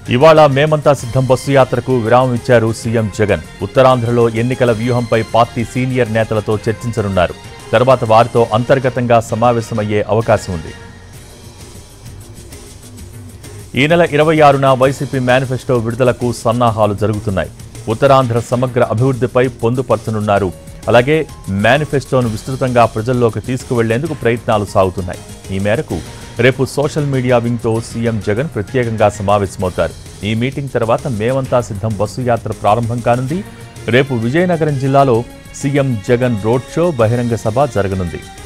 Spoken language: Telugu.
ఇవాళ మేమంతా సిద్ధం బస్సు యాత్రకు విరామం ఇచ్చారు సీఎం జగన్ ఉత్తరాంధ్రలో ఎన్నికల వ్యూహంపై పార్టీ సీనియర్ నేతలతో చర్చించనున్నారు తర్వాత వారితో అంతర్గతంగా సమావేశమయ్యే అవకాశం ఉంది ఈ నెల ఇరవై ఆరున వైసీపీ మేనిఫెస్టో విడుదలకు సన్నాహాలు జరుగుతున్నాయి ఉత్తరాంధ్ర సమగ్ర అభివృద్ధిపై పొందుపరచనున్నారు అలాగే మేనిఫెస్టోను విస్తృతంగా ప్రజల్లోకి తీసుకువెళ్లేందుకు ప్రయత్నాలు సాగుతున్నాయి ఈ మేరకు రేపు సోషల్ మీడియా వింగ్తో సీఎం జగన్ ప్రత్యేకంగా సమావేశమవుతారు ఈ మీటింగ్ తర్వాత మేమంతా సిద్ధం బస్సు యాత్ర ప్రారంభం కానుంది రేపు విజయనగరం జిల్లాలో సీఎం జగన్ రోడ్ షో బహిరంగ సభ జరగనుంది